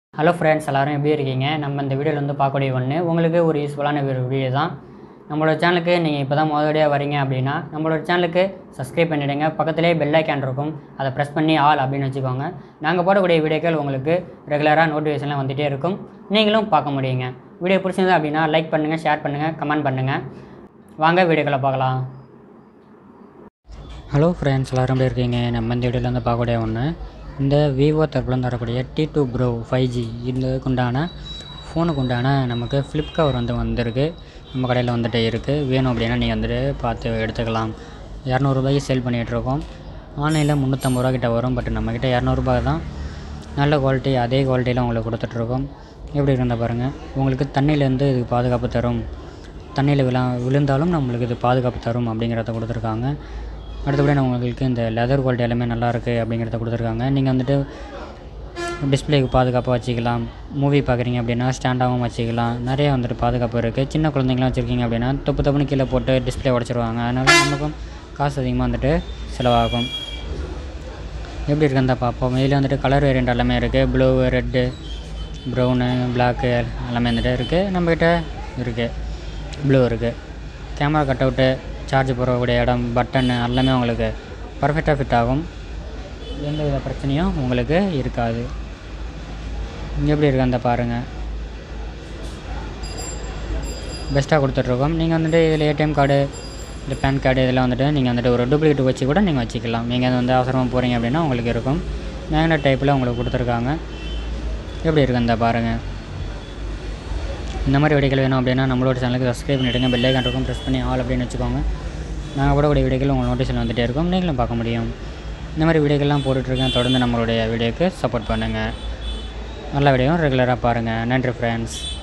hello friends எல்லோரும் எப்படி இருக்கீங்க நம்ம இந்த வீடியோவில் வந்து பார்க்கக்கூடிய ஒன்று உங்களுக்கு ஒரு யூஸ்ஃபுல்லான ஒரு வீடியோ தான் நம்மளோட சேனலுக்கு நீங்கள் இப்போ தான் முதலடியாக வரீங்க அப்படின்னா நம்மளோட சேனலுக்கு சப்ஸ்கிரைப் பண்ணிவிடுங்க பக்கத்திலே பெல் ஐக்கான் இருக்கும் அதை ப்ரெஸ் பண்ணி ஆல் அப்படின்னு வச்சுக்கோங்க நாங்கள் போடக்கூடிய வீடியோக்கள் உங்களுக்கு ரெகுலராக நோட்டிஃபிகேஷன்லாம் வந்துகிட்டே இருக்கும் நீங்களும் பார்க்க முடியுங்க வீடியோ பிடிச்சிருந்தா அப்படின்னா லைக் பண்ணுங்கள் ஷேர் பண்ணுங்கள் கமெண்ட் பண்ணுங்கள் வாங்க வீடியோக்களை பார்க்கலாம் ஹலோ ஃப்ரெண்ட்ஸ் எல்லோரும் எப்படி இருக்கீங்க நம்ம இந்த வீடியோவில் வந்து பார்க்கக்கூடிய ஒன்று இந்த விவோ தரப்புலேருந்து வரக்கூடிய T two pro five G இதுக்கு உண்டான ஃபோனுக்கு உண்டான நமக்கு ஃப்ளிப் கவர் வந்து வந்திருக்கு நம்ம கடையில் வந்துட்டு இருக்குது வேணும் அப்படின்னா நீங்கள் வந்துட்டு பார்த்து எடுத்துக்கலாம் இரநூறுபாய்க்கு சேல் பண்ணிகிட்ருக்கோம் ஆன்லைனில் முந்நூற்றம்பது ரூபா கிட்ட வரும் பட் நம்மக்கிட்ட இரநூறுபா தான் நல்ல குவாலிட்டி அதே குவாலிட்டியில் உங்களுக்கு கொடுத்துட்ருக்கோம் எப்படி இருந்தா பாருங்கள் உங்களுக்கு தண்ணியிலேருந்து இது பாதுகாப்பு தரும் தண்ணியில் விழா விழுந்தாலும் நம்மளுக்கு இது பாதுகாப்பு தரும் அப்படிங்கிறத கொடுத்துருக்காங்க அடுத்தபடி நான் உங்களுக்கு இந்த லெதர் குவாலிட்டி எல்லாமே நல்லா இருக்குது அப்படிங்கிறத கொடுத்துருக்காங்க நீங்கள் வந்துட்டு டிஸ்பிளேக்கு பாதுகாப்பாக வச்சுக்கலாம் மூவி பார்க்குறீங்க அப்படின்னா ஸ்டாண்டாகவும் வச்சுக்கலாம் நிறைய வந்துட்டு பாதுகாப்பு இருக்குது சின்ன குழந்தைங்களாம் வச்சுருக்கீங்க அப்படின்னா தொப்பு தொப்புன்னு கீழே போட்டு டிஸ்பிளே உடச்சிருவாங்க அதனால் நமக்கும் காசு அதிகமாக வந்துட்டு செலவாகும் எப்படி இருக்குன்னு தான் பார்ப்போம் இதில் வந்துட்டு கலர் வேரியண்ட் எல்லாமே இருக்குது ப்ளூ ரெட்டு ப்ரௌனு பிளாக்கு எல்லாமே வந்துட்டு இருக்குது நம்மக்கிட்ட இருக்குது ப்ளூ இருக்குது கேமரா கட் அவுட்டு சார்ஜ் போடக்கூடிய இடம் பட்டன் எல்லாமே உங்களுக்கு பர்ஃபெக்டாக ஃபிட் ஆகும் எந்த வித பிரச்சனையும் உங்களுக்கு இருக்காது இங்கே எப்படி இருக்கு அந்த பாருங்கள் பெஸ்ட்டாக கொடுத்துட்ருக்கோம் நீங்கள் வந்துட்டு இதில் ஏடிஎம் கார்டு இல்லை பேன் கார்டு இதெல்லாம் வந்துட்டு நீங்கள் வந்துட்டு ஒரு டூப்ளிகேட் வச்சு கூட நீங்கள் வச்சுக்கலாம் நீங்கள் வந்து அவசரமாக போகிறீங்க அப்படின்னா உங்களுக்கு இருக்கும் மேக்னெட் டைப்பில் உங்களுக்கு கொடுத்துருக்காங்க எப்படி இருக்கு அந்த பாருங்கள் இந்த மாதிரி வீடியோக்கள் வேணும் அப்படின்னா நம்மளோட சேனலுக்கு சப்ஸ்கிரைப் பண்ணிவிடுங்க பெல் ஐக்கான் இருக்கும் ப்ரெஸ் பண்ணி ஆல் அப்படின்னு வச்சுக்கோங்க நாங்கள் போடக்கூடிய வீடியோக்கள் உங்களுக்கு நோட்டிஃபிகேஷன் வந்துகிட்டே இருக்கும் நீங்களும் பார்க்க முடியும் இந்த மாதிரி வீடியோக்கள்லாம் போட்டுட்ருக்கேன் தொடர்ந்து நம்மளுடைய வீடியோக்கு சப்போர்ட் பண்ணுங்கள் நல்ல வீடியோவும் ரெகுலராக பாருங்கள் நன்றி ஃப்ரெண்ட்ஸ்